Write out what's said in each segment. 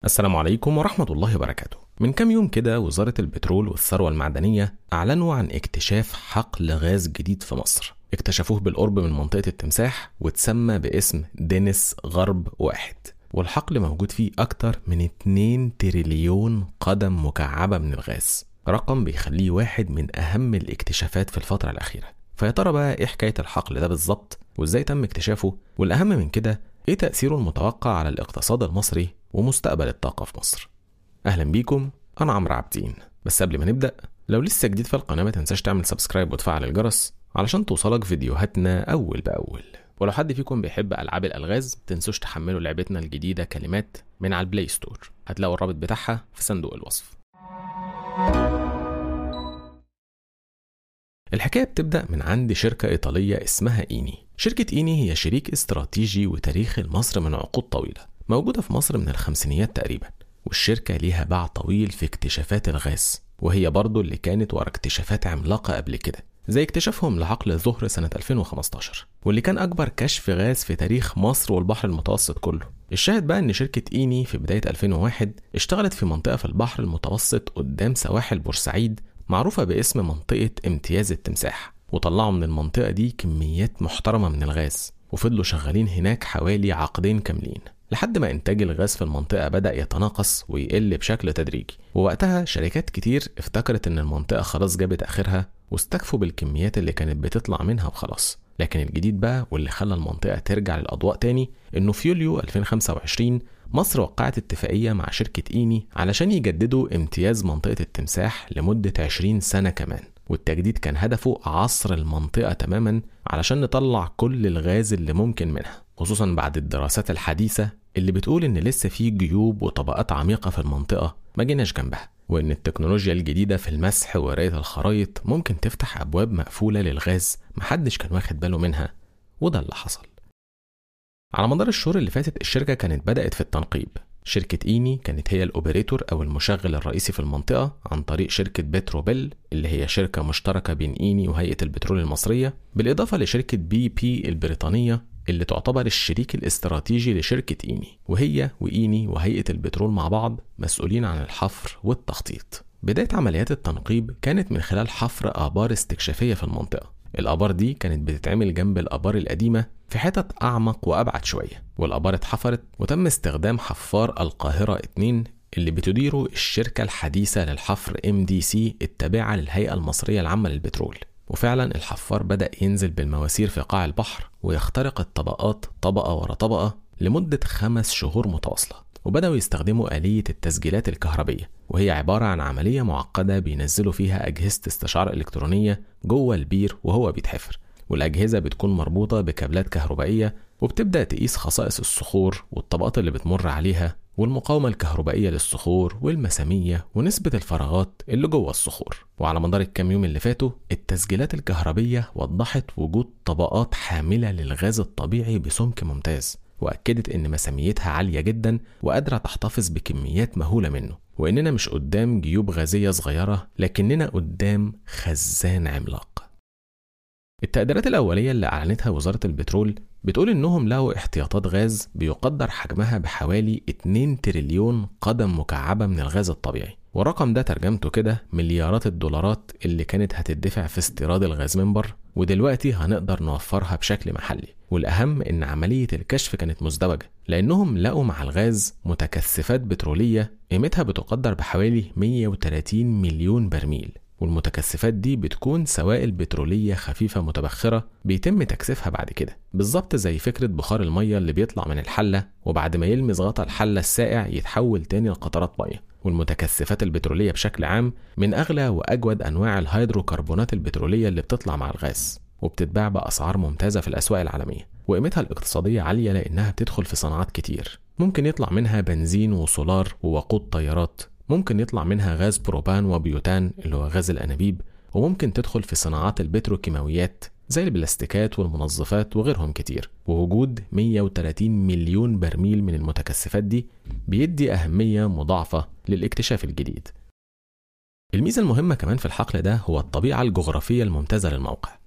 السلام عليكم ورحمة الله وبركاته من كام يوم كده وزارة البترول والثروة المعدنية أعلنوا عن اكتشاف حقل غاز جديد في مصر اكتشفوه بالقرب من منطقة التمساح وتسمى باسم دينيس غرب واحد والحقل موجود فيه أكتر من 2 تريليون قدم مكعبة من الغاز رقم بيخليه واحد من أهم الاكتشافات في الفترة الأخيرة فيا ترى بقى إيه حكاية الحقل ده بالظبط وإزاي تم اكتشافه والأهم من كده إيه تأثيره المتوقع على الاقتصاد المصري ومستقبل الطاقة في مصر أهلا بيكم أنا عمرو عابدين بس قبل ما نبدأ لو لسه جديد في القناة ما تنساش تعمل سبسكرايب وتفعل الجرس علشان توصلك فيديوهاتنا أول بأول ولو حد فيكم بيحب ألعاب الألغاز تنسوش تحملوا لعبتنا الجديدة كلمات من على البلاي ستور هتلاقوا الرابط بتاعها في صندوق الوصف الحكاية بتبدأ من عند شركة إيطالية اسمها إيني شركة إيني هي شريك استراتيجي وتاريخي لمصر من عقود طويلة موجودة في مصر من الخمسينيات تقريبا والشركة ليها باع طويل في اكتشافات الغاز وهي برضو اللي كانت ورا اكتشافات عملاقة قبل كده زي اكتشافهم لعقل ظهر سنة 2015 واللي كان أكبر كشف غاز في تاريخ مصر والبحر المتوسط كله الشاهد بقى إن شركة إيني في بداية 2001 اشتغلت في منطقة في البحر المتوسط قدام سواحل بورسعيد معروفة باسم منطقة امتياز التمساح وطلعوا من المنطقة دي كميات محترمة من الغاز وفضلوا شغالين هناك حوالي عقدين كاملين لحد ما إنتاج الغاز في المنطقة بدأ يتناقص ويقل بشكل تدريجي ووقتها شركات كتير افتكرت إن المنطقة خلاص جابت آخرها واستكفوا بالكميات اللي كانت بتطلع منها وخلاص لكن الجديد بقى واللي خلى المنطقة ترجع للأضواء تاني إنه في يوليو 2025 مصر وقعت اتفاقية مع شركة إيني علشان يجددوا امتياز منطقة التمساح لمدة 20 سنة كمان والتجديد كان هدفه عصر المنطقة تماما علشان نطلع كل الغاز اللي ممكن منها خصوصا بعد الدراسات الحديثة اللي بتقول إن لسه في جيوب وطبقات عميقة في المنطقة ما جيناش جنبها وإن التكنولوجيا الجديدة في المسح وقراية الخرايط ممكن تفتح أبواب مقفولة للغاز محدش كان واخد باله منها وده اللي حصل على مدار الشهور اللي فاتت الشركة كانت بدأت في التنقيب شركة إيني كانت هي الأوبريتور أو المشغل الرئيسي في المنطقة عن طريق شركة بتروبيل اللي هي شركة مشتركة بين إيني وهيئة البترول المصرية بالإضافة لشركة بي بي البريطانية اللي تعتبر الشريك الاستراتيجي لشركة إيني وهي وإيني وهيئة البترول مع بعض مسؤولين عن الحفر والتخطيط بداية عمليات التنقيب كانت من خلال حفر آبار استكشافية في المنطقة الآبار دي كانت بتتعمل جنب الآبار القديمة في حتت أعمق وأبعد شوية والآبار اتحفرت وتم استخدام حفار القاهرة 2 اللي بتديره الشركة الحديثة للحفر MDC التابعة للهيئة المصرية العامة للبترول وفعلا الحفار بدأ ينزل بالمواسير في قاع البحر ويخترق الطبقات طبقة ورا طبقة لمدة خمس شهور متواصلة وبدأوا يستخدموا آلية التسجيلات الكهربية وهي عبارة عن عملية معقدة بينزلوا فيها أجهزة استشعار إلكترونية جوه البير وهو بيتحفر والأجهزة بتكون مربوطة بكابلات كهربائية وبتبدأ تقيس خصائص الصخور والطبقات اللي بتمر عليها والمقاومة الكهربائية للصخور والمسامية ونسبة الفراغات اللي جوه الصخور وعلى مدار الكام يوم اللي فاتوا التسجيلات الكهربية وضحت وجود طبقات حاملة للغاز الطبيعي بسمك ممتاز وأكدت إن مساميتها عالية جدا وقادرة تحتفظ بكميات مهولة منه وإننا مش قدام جيوب غازية صغيرة لكننا قدام خزان عملاق التقديرات الأولية اللي أعلنتها وزارة البترول بتقول إنهم لقوا احتياطات غاز بيقدر حجمها بحوالي 2 تريليون قدم مكعبة من الغاز الطبيعي والرقم ده ترجمته كده مليارات الدولارات اللي كانت هتدفع في استيراد الغاز من بره ودلوقتي هنقدر نوفرها بشكل محلي والأهم إن عملية الكشف كانت مزدوجة لأنهم لقوا مع الغاز متكثفات بترولية قيمتها بتقدر بحوالي 130 مليون برميل والمتكثفات دي بتكون سوائل بترولية خفيفة متبخرة بيتم تكثيفها بعد كده بالظبط زي فكرة بخار المية اللي بيطلع من الحلة وبعد ما يلمس غطا الحلة السائع يتحول تاني لقطرات مية والمتكثفات البترولية بشكل عام من أغلى وأجود أنواع الهيدروكربونات البترولية اللي بتطلع مع الغاز وبتتباع بأسعار ممتازة في الأسواق العالمية وقيمتها الاقتصادية عالية لأنها بتدخل في صناعات كتير ممكن يطلع منها بنزين وسولار ووقود طيارات ممكن يطلع منها غاز بروبان وبيوتان اللي هو غاز الأنابيب وممكن تدخل في صناعات البتروكيماويات زي البلاستيكات والمنظفات وغيرهم كتير ووجود 130 مليون برميل من المتكثفات دي بيدي أهمية مضاعفة للاكتشاف الجديد الميزة المهمة كمان في الحقل ده هو الطبيعة الجغرافية الممتازة للموقع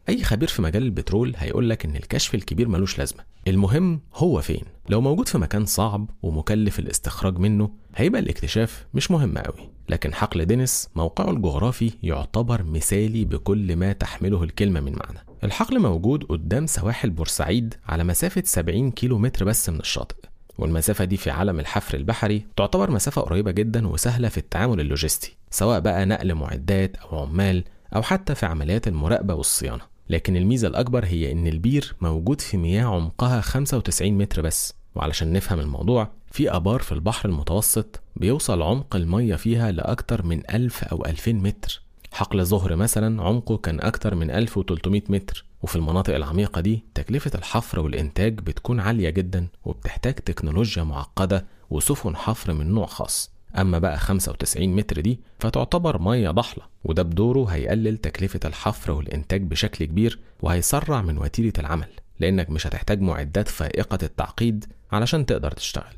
أي خبير في مجال البترول هيقولك إن الكشف الكبير ملوش لازمة المهم هو فين لو موجود في مكان صعب ومكلف الاستخراج منه هيبقى الاكتشاف مش مهم قوي لكن حقل دينيس موقعه الجغرافي يعتبر مثالي بكل ما تحمله الكلمة من معنى الحقل موجود قدام سواحل بورسعيد على مسافة 70 كيلو متر بس من الشاطئ والمسافة دي في عالم الحفر البحري تعتبر مسافة قريبة جدا وسهلة في التعامل اللوجستي سواء بقى نقل معدات أو عمال أو حتى في عمليات المراقبة والصيانة لكن الميزة الأكبر هي إن البير موجود في مياه عمقها 95 متر بس وعلشان نفهم الموضوع في آبار في البحر المتوسط بيوصل عمق المية فيها لأكتر من 1000 أو 2000 متر حقل ظهر مثلا عمقه كان أكتر من 1300 متر وفي المناطق العميقة دي تكلفة الحفر والإنتاج بتكون عالية جدا وبتحتاج تكنولوجيا معقدة وسفن حفر من نوع خاص أما بقى 95 متر دي فتعتبر مية ضحلة وده بدوره هيقلل تكلفة الحفر والإنتاج بشكل كبير وهيسرع من وتيرة العمل لأنك مش هتحتاج معدات فائقة التعقيد علشان تقدر تشتغل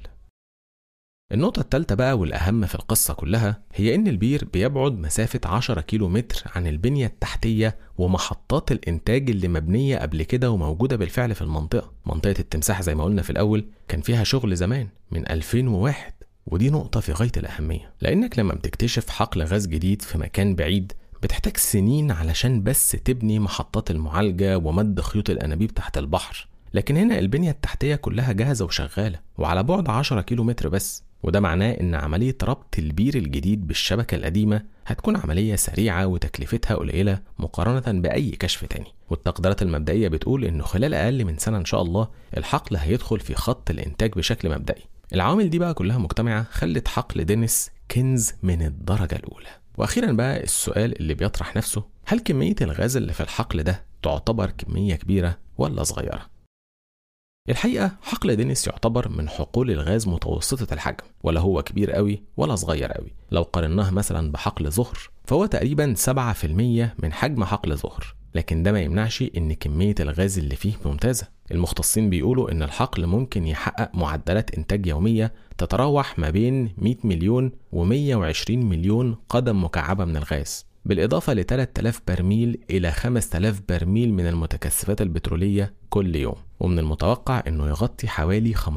النقطة التالتة بقى والأهم في القصة كلها هي إن البير بيبعد مسافة 10 كيلو متر عن البنية التحتية ومحطات الإنتاج اللي مبنية قبل كده وموجودة بالفعل في المنطقة منطقة التمساح زي ما قلنا في الأول كان فيها شغل زمان من 2001 ودي نقطة في غاية الأهمية لأنك لما بتكتشف حقل غاز جديد في مكان بعيد بتحتاج سنين علشان بس تبني محطات المعالجة ومد خيوط الأنابيب تحت البحر لكن هنا البنية التحتية كلها جاهزة وشغالة وعلى بعد 10 كيلو متر بس وده معناه إن عملية ربط البير الجديد بالشبكة القديمة هتكون عملية سريعة وتكلفتها قليلة مقارنة بأي كشف تاني والتقديرات المبدئية بتقول إنه خلال أقل من سنة إن شاء الله الحقل هيدخل في خط الإنتاج بشكل مبدئي العوامل دي بقى كلها مجتمعة خلت حقل دينيس كنز من الدرجة الأولى وأخيرا بقى السؤال اللي بيطرح نفسه هل كمية الغاز اللي في الحقل ده تعتبر كمية كبيرة ولا صغيرة؟ الحقيقة حقل دينيس يعتبر من حقول الغاز متوسطة الحجم ولا هو كبير قوي ولا صغير قوي لو قارناه مثلا بحقل ظهر فهو تقريبا 7% من حجم حقل ظهر لكن ده ما يمنعش ان كمية الغاز اللي فيه ممتازة المختصين بيقولوا ان الحقل ممكن يحقق معدلات انتاج يومية تتراوح ما بين 100 مليون و120 مليون قدم مكعبة من الغاز بالإضافة ل 3000 برميل إلى 5000 برميل من المتكثفات البترولية كل يوم ومن المتوقع أنه يغطي حوالي 15%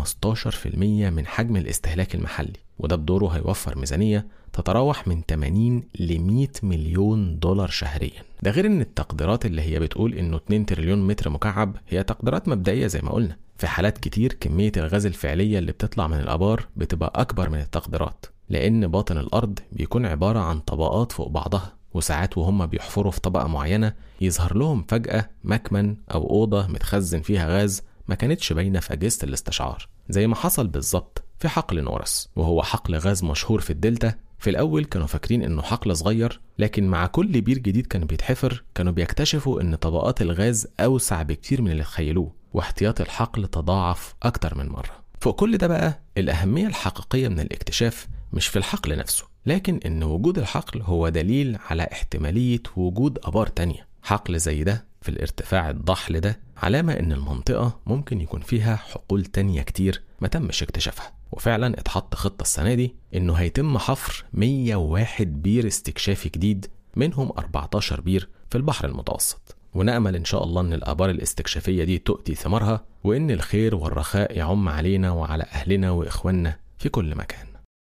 من حجم الاستهلاك المحلي وده بدوره هيوفر ميزانية تتراوح من 80 ل 100 مليون دولار شهريا ده غير ان التقديرات اللي هي بتقول انه 2 تريليون متر مكعب هي تقديرات مبدئية زي ما قلنا في حالات كتير كمية الغاز الفعلية اللي بتطلع من الآبار بتبقى أكبر من التقديرات لأن باطن الأرض بيكون عبارة عن طبقات فوق بعضها وساعات وهم بيحفروا في طبقة معينة يظهر لهم فجأة مكمن أو أوضة متخزن فيها غاز ما كانتش باينة في أجهزة الاستشعار زي ما حصل بالظبط في حقل نورس وهو حقل غاز مشهور في الدلتا في الأول كانوا فاكرين إنه حقل صغير لكن مع كل بير جديد كان بيتحفر كانوا بيكتشفوا إن طبقات الغاز أوسع بكتير من اللي تخيلوه واحتياط الحقل تضاعف أكتر من مرة فوق كل ده بقى الأهمية الحقيقية من الاكتشاف مش في الحقل نفسه لكن إن وجود الحقل هو دليل على احتمالية وجود آبار تانية حقل زي ده في الارتفاع الضحل ده علامة إن المنطقة ممكن يكون فيها حقول تانية كتير ما تمش اكتشافها وفعلا اتحط خطة السنة دي إنه هيتم حفر 101 بير استكشافي جديد منهم 14 بير في البحر المتوسط ونأمل إن شاء الله إن الآبار الاستكشافية دي تؤتي ثمرها وإن الخير والرخاء يعم علينا وعلى أهلنا وإخواننا في كل مكان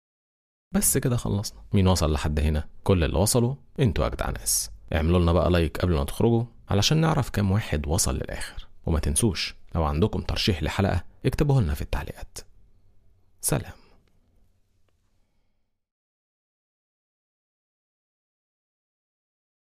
بس كده خلصنا مين وصل لحد هنا كل اللي وصلوا انتوا أجدع ناس اعملوا لنا بقى لايك قبل ما تخرجوا علشان نعرف كام واحد وصل للآخر وما تنسوش لو عندكم ترشيح لحلقة اكتبوه لنا في التعليقات سلام